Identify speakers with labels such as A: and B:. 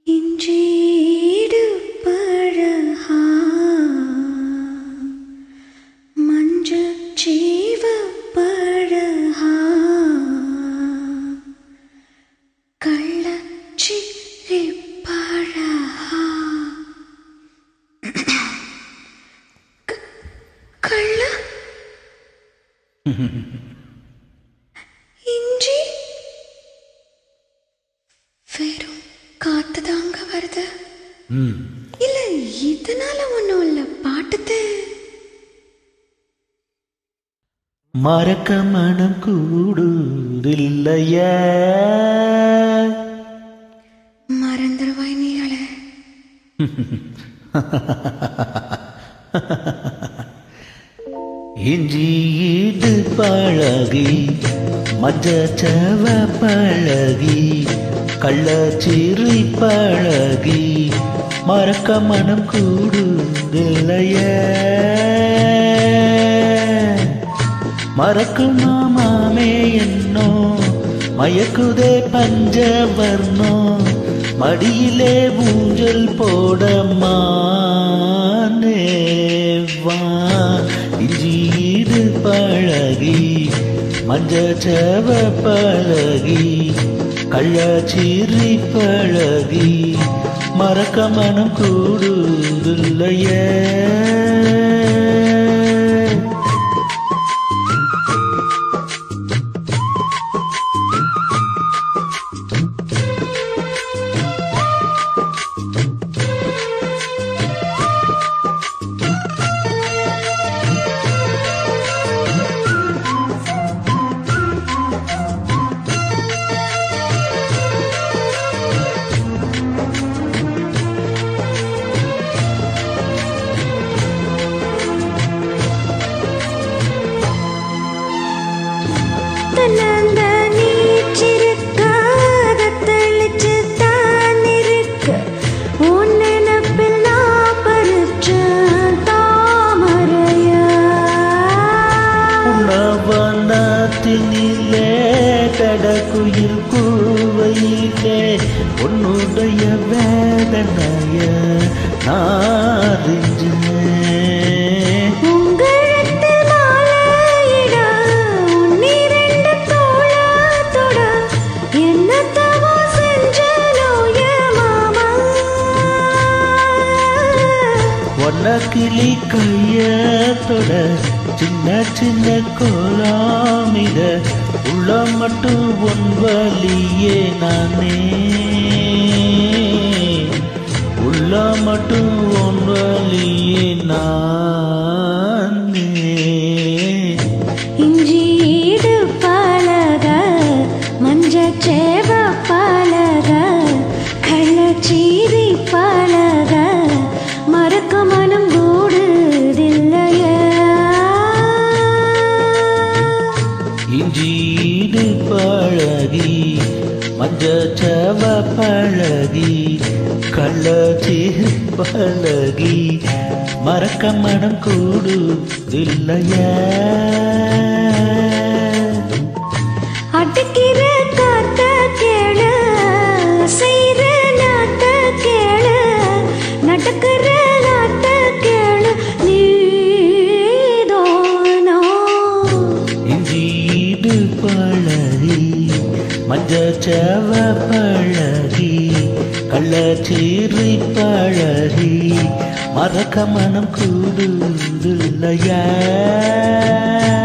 A: இன்றீடு பழகா மஞ்சள் ஜீவ பழகா கள்ளச்சிரி பழகா க- கள்ள இஞ்சி வெறும் காத்து தாங்க வருது இல்ல இதனால ஒண்ணும் இல்ல பாட்டுத்து
B: மறக்க மனம் கூடுதில்லைய
A: மறந்துடுவாய் நீங்களே
B: இஞ்சி ஈடு பழகி மஞ்சச்சவ பழகி கள்ளச்சீரி பழகி மறக்க மனம் கூடுதில்லைய மறக்குமா மாமே என்னோ மயக்குதே பஞ்சவர்ணோ மடியிலே ஊஞ்சல் போடமானே வா இஞ்சீடு பழகி மஞ்சச்சவ பழகி கள்ளச்சீரி பழகி மறக்க மனம் கூடுதில்லையே
A: தன்னந்த நீச்சிருக்க அதை தெளிச்சு தான் இருக்க உன் நினப்பில் நான் பறிச்ச தாமரையா
B: உணவனத்தினிலே கடக்குயில் கூவையிலே உன்னுடைய வேதனைய நாரிஞ்சேன்
A: உங்களத்தில் மாலையிட உன்னிரண்டு தோளத்தொட என்ன தவம் செஞ்சனோ என் மாமா
B: ஒன்னக்கிளி கையத்தொட சின்ன சின்ன கோலாமிட உள்ள மட்டும் உன் வலியே நானே உள்ள மட்டும் உன் வலியே நானே
A: இஞ்சீடு பழக மஞ்சச்சேவ பழக கள்ளச்சீரி பழக மறக்க மனம் கூடுதில்லையா
B: இஞ்சீடு பழகி மஞ்சச்சவ பழகி கள்ளச்சீர் பழகி மறக்க மனம் கூடுதில்லையா
A: அடிக்கிற காத்த கேளு செய்கிற நாத்த கேளு நடக்கிற நாத்த கேளு நீதோனோ
B: இஞ்சீடு பழகி மஞ்சச்சவ பழகி கள்ளச்சீரி பழகி மறக்க மனம் கூடுதில்லையா